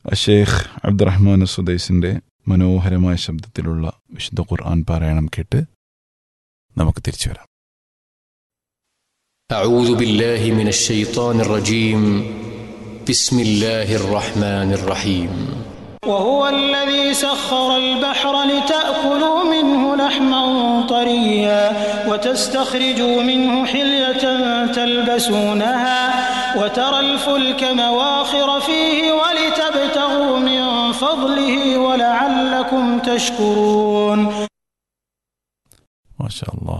ഷെയ്ഖ് അബ്ദുറഹ്മാൻ സുദൈസിന്റെ മനോഹരമായ ശബ്ദത്തിലുള്ള വിശുദ്ധ ഖുർആൻ പാരായണം കേട്ട് നമുക്ക് തിരിച്ചു വരാം أعوذ بالله من الشيطان الرجيم بسم الله الرحمن الرحيم وهو الذي سخر البحر لتأكلوا منه لحما طريا وتستخرجوا منه حلية تلبسونها وترى الفلك مواخر فيه ولتبتغوا من فضله ولعلكم تشكرون മാഷാ അല്ലാ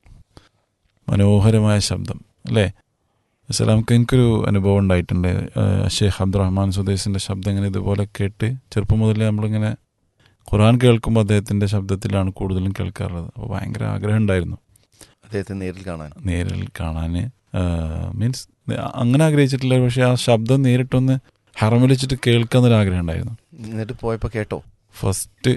മനോഹരമായ ശബ്ദം അല്ലേ അസലാമക്ക് എനിക്കൊരു അനുഭവം ഉണ്ടായിട്ടുണ്ട് ഏഹ് ഷെയ്ഖ് അബ്ദുറഹ്മാൻ സുദൈസിന്റെ ശബ്ദം ഇങ്ങനെ ഇതുപോലെ കേട്ട് ചെറുപ്പം മുതലേ നമ്മളിങ്ങനെ ഖുർആൻ കേൾക്കുമ്പോൾ അദ്ദേഹത്തിന്റെ ശബ്ദത്തിലാണ് കൂടുതലും കേൾക്കാറുള്ളത് അപ്പോൾ ഭയങ്കര ആഗ്രഹം ഉണ്ടായിരുന്നു അദ്ദേഹത്തെ നേരിൽ കാണാൻ നേരിൽ കാണാൻ മീൻസ് അങ്ങനെ ആഗ്രഹിച്ചിട്ടില്ല പക്ഷെ ആ ശബ്ദം നേരിട്ടൊന്ന് ഹറമിൽ വെച്ചിട്ട് കേൾക്കാന്നൊരു ആഗ്രഹം ഉണ്ടായിരുന്നു എന്നിട്ട് പോയപ്പോൾ കേട്ടോ ഫസ്റ്റ്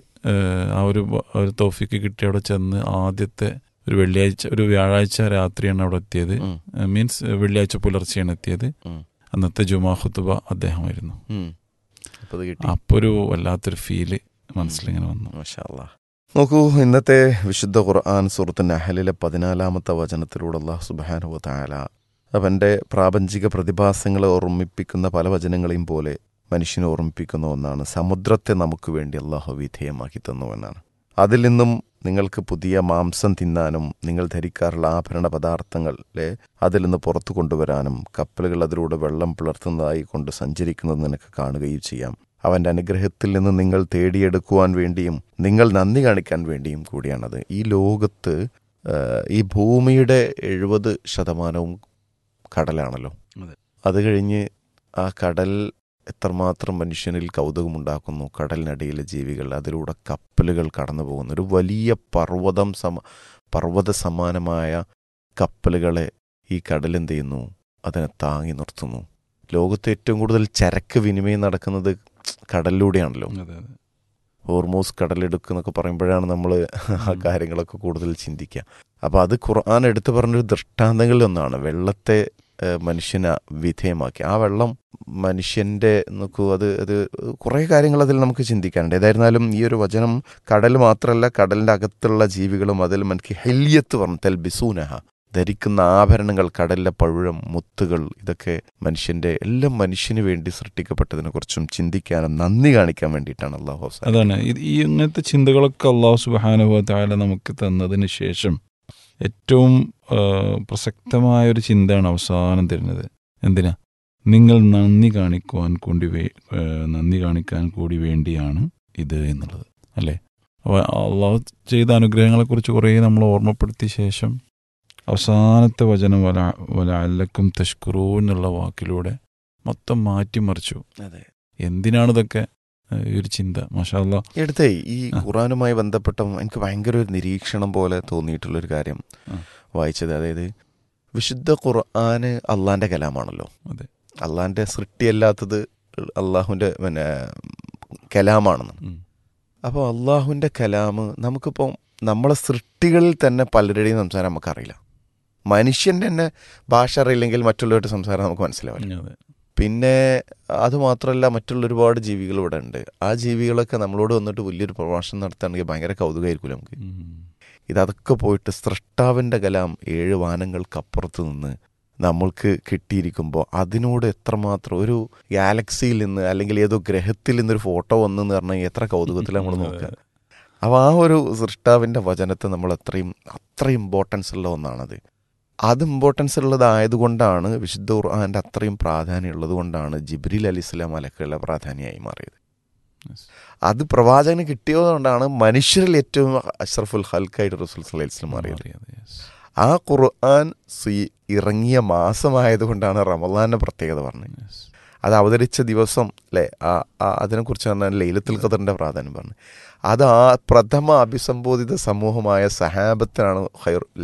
ആ ഒരു ബ- ഒരു തോഫിക്ക് കിട്ടി അവിടെ ചെന്ന് ആദ്യത്തെ ഒരു വെള്ളിയാഴ്ച ഒരു വ്യാഴാഴ്ച രാത്രിയാണ് അവിടെ എത്തിയത് ഉം, മീൻസ് വെള്ളിയാഴ്ച പുലർച്ചെയാണ് എത്തിയത് ഉം, അന്നത്തെ ജുമാ ഖുത്തുബ അദ്ദേഹമായിരുന്നു ഉം. അപ്പൊ അത് കിട്ടി അപ്പോൾ ഒരു വല്ലാത്തൊരു ഫീല് മനസ്സിലിങ്ങനെ വന്നു മാഷാ അല്ലാ. നോക്കൂ ഇന്നത്തെ വിശുദ്ധ ഖുർആൻ സൂറത്ത് നഹലിലെ പതിനാലാമത്തെ വചനത്തിലൂടെ അള്ളാഹു സുബാനുവ താല അവൻ്റെ പ്രാപഞ്ചിക പ്രതിഭാസങ്ങളെ ഓർമ്മിപ്പിക്കുന്ന പല വചനങ്ങളെയും പോലെ മനുഷ്യനെ ഓർമ്മിപ്പിക്കുന്ന ഒന്നാണ് സമുദ്രത്തെ നമുക്ക് വേണ്ടി അള്ളാഹു വിധേയമാക്കി തന്നു എന്നാണ് അതിൽ നിന്നും നിങ്ങൾക്ക് പുതിയ മാംസം തിന്നാനും നിങ്ങൾ ധരിക്കാറുള്ള ആഭരണ പദാർത്ഥങ്ങളെ അതിൽ നിന്ന് പുറത്തു കൊണ്ടുവരാനും കപ്പലുകൾ അതിലൂടെ വെള്ളം പിളർത്തുന്നതായി കൊണ്ട് സഞ്ചരിക്കുന്നത് നിനക്ക് കാണുകയും ചെയ്യാം അവന്റെ അനുഗ്രഹത്തിൽ നിന്ന് നിങ്ങൾ തേടിയെടുക്കുവാൻ വേണ്ടിയും നിങ്ങൾ നന്ദി കാണിക്കാൻ വേണ്ടിയും കൂടിയാണത് ഈ ലോകത്ത് ആ, ഈ ഭൂമിയുടെ എഴുപത് ശതമാനവും കടലാണല്ലോ അതെ. അത് കഴിഞ്ഞ് ആ കടൽ എത്രമാത്രം മനുഷ്യനിൽ കൗതുകമുണ്ടാക്കുന്നു കടലിനടിയിലെ ജീവികൾ അതിലൂടെ കപ്പലുകൾ കടന്നു പോകുന്നു ഒരു വലിയ പർവ്വതം സമ പർവ്വത സമാനമായ കപ്പലുകളെ ഈ കടൽ എന്ത് ചെയ്യുന്നു അതിനെ താങ്ങി നിർത്തുന്നു ലോകത്ത് ഏറ്റവും കൂടുതൽ ചരക്ക് വിനിമയം നടക്കുന്നത് കടലിലൂടെയാണല്ലോ അതെ അതെ ഹോർമോസ് കടലെടുക്കുക എന്നൊക്കെ പറയുമ്പോഴാണ് നമ്മൾ ആ കാര്യങ്ങളൊക്കെ കൂടുതൽ ചിന്തിക്കുക അപ്പോൾ അത് ഖുർആൻ എടുത്തു പറഞ്ഞൊരു ദൃഷ്ടാന്തങ്ങളിൽ ഒന്നാണ് വെള്ളത്തെ ഏഹ്, മനുഷ്യനെ വിധേയമാക്കി ആ വെള്ളം മനുഷ്യന്റെ നോക്കൂ അത് അത് കുറേ കാര്യങ്ങൾ അതിൽ നമുക്ക് ചിന്തിക്കാനുണ്ട് ഏതായിരുന്നാലും ഈ ഒരു വചനം കടൽ മാത്രമല്ല കടലിന്റെ അകത്തുള്ള ജീവികളും അതിൽ മനക്ക് ഹെല്യത്ത് പറഞ്ഞു തെൽ ബിസൂനഹ ധരിക്കുന്ന ആഭരണങ്ങൾ കടലിലെ പഴുഴം മുത്തുകൾ ഇതൊക്കെ മനുഷ്യന്റെ എല്ലാം മനുഷ്യന് വേണ്ടി സൃഷ്ടിക്കപ്പെട്ടതിനെ കുറിച്ചും ചിന്തിക്കാനും നന്ദി കാണിക്കാൻ വേണ്ടിയിട്ടാണ് അള്ളാഹു അവസാനം അതാണ് ഇത് ഈ ഇങ്ങനത്തെ ചിന്തകളൊക്കെ അള്ളാഹു സുബാനുഭവ താല നമുക്ക് തന്നതിന് ശേഷം ഏറ്റവും ആ, പ്രസക്തമായ ഒരു ചിന്തയാണ് അവസാനം തരുന്നത് എന്തിനാ നിങ്ങൾ നന്ദി കാണിക്കുവാൻ കൂടി വേ- ആ, നന്ദി കാണിക്കാൻ കൂടി വേണ്ടിയാണ് ഇത് എന്നുള്ളത് അല്ലേ അപ്പോൾ അള്ളാഹു ചെയ്ത അനുഗ്രഹങ്ങളെക്കുറിച്ച് കുറേ നമ്മൾ ഓർമ്മപ്പെടുത്തിയ ശേഷം അവസാനത്തെ വചനം വല വല അല്ലക്കും തഷ്കുറൂ എന്നുള്ള വാക്കിലൂടെ മൊത്തം മാറ്റിമറിച്ചു അതെ എന്തിനാണ് ഇതൊക്കെ ആ, ഈ ഒരു ചിന്ത മാഷാ അല്ലാ എടുത്തേ ഈ ആ. ഖുറാനുമായി ബന്ധപ്പെട്ട എനിക്ക് ഭയങ്കര ഒരു നിരീക്ഷണം പോലെ തോന്നിയിട്ടുള്ളൊരു കാര്യം ആ. വായിച്ചത് അതായത് വിശുദ്ധ ഖുർആന് അള്ളാന്റെ കലാമാണല്ലോ അതെ. അള്ളാന്റെ സൃഷ്ടിയല്ലാത്തത് അള്ളാഹുവിന്റെ പിന്നെ കലാമാണെന്ന് ഉം. അപ്പോൾ അള്ളാഹുവിന്റെ കലാമ് നമുക്കിപ്പോൾ നമ്മളെ സൃഷ്ടികളിൽ തന്നെ പലരുടെയും സംസാരം നമുക്കറിയില്ല മനുഷ്യന്റെ തന്നെ ഭാഷ അറിയില്ലെങ്കിൽ മറ്റുള്ളവരുടെ സംസാരം നമുക്ക് മനസ്സിലാവില്ല അതെ പിന്നെ അത് മാത്രമല്ല മറ്റുള്ള ഒരുപാട് ജീവികൾ ഇവിടെ ഉണ്ട് ആ ജീവികളൊക്കെ നമ്മളോട് വന്നിട്ട് വലിയൊരു പ്രഭാഷണം നടത്തുകയാണെങ്കിൽ ഭയങ്കര കൗതുകമായിരിക്കും നമുക്ക് ഉം. ഇതൊക്കെ പോയിട്ട് സൃഷ്ടാവിൻ്റെ കലാം ഏഴ് വാനങ്ങൾക്കപ്പുറത്ത് നിന്ന് നമ്മൾക്ക് കിട്ടിയിരിക്കുമ്പോൾ അതിനോട് എത്രമാത്രം ഒരു ഗാലക്സിയിൽ നിന്ന് അല്ലെങ്കിൽ ഏതോ ഗ്രഹത്തിൽ നിന്നൊരു ഫോട്ടോ വന്നെന്ന് പറഞ്ഞാൽ എത്ര കൗതുകത്തിൽ നമ്മൾ നോക്കുക അപ്പോൾ ആ ഒരു സൃഷ്ടാവിൻ്റെ വചനത്തെ നമ്മൾ അത്രയും അത്ര ഇമ്പോർട്ടൻസ് ഉള്ള ഒന്നാണത് അത് ഇമ്പോർട്ടൻസ് ഉള്ളതായതുകൊണ്ടാണ് വിശുദ്ധ ഖുർആാൻ്റെ അത്രയും പ്രാധാന്യം ഉള്ളത് കൊണ്ടാണ് ജിബ്രീൽ അലി ഇസ്ലാം അലക്കുള്ള പ്രാധാന്യമായി മാറിയത് Yes. അത് പ്രവാചകന് കിട്ടിയതുകൊണ്ടാണ് മനുഷ്യരിൽ ഏറ്റവും അഷ്റഫുൽ ഹൽക്കായിട്ട് റസൂൽ സല്ലല്ലാഹു അലൈഹി വസല്ലം മാറിയത് മാറിയത്, yes. ആ ഖുർആൻ സ്വീ- ഇറങ്ങിയ മാസമായതുകൊണ്ടാണ് റമദാന്റെ പ്രത്യേകത പറഞ്ഞത് Yes. അത് അവതരിച്ച ദിവസം അല്ലേ ആ ആ- അതിനെക്കുറിച്ച് പറഞ്ഞാൽ ലൈലത്തുൽ ഖദറിന്റെ പ്രാധാന്യം പറഞ്ഞു അത് ആ പ്രഥമ അഭിസംബോധിത സമൂഹമായ സഹാബത്തിനാണ് ഹൈർ